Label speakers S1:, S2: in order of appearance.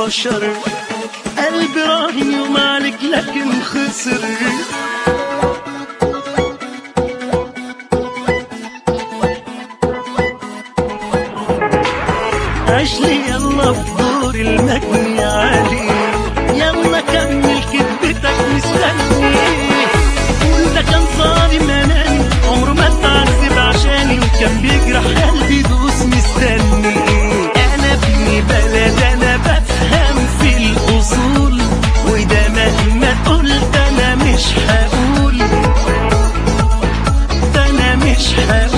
S1: بشر قلبي راهن يوم عليك لكن خسر عشلي يلا في دور المجني علي يلا كمل كدبتك مستني قول ده كان ظالم اناني عمره ما اتعذب عشاني وكان بيجرح قلبي دوس مستني انا ابن بلد انا بفهم في الاصول وده مهما قلت انا مش هقول ده انا مش هقول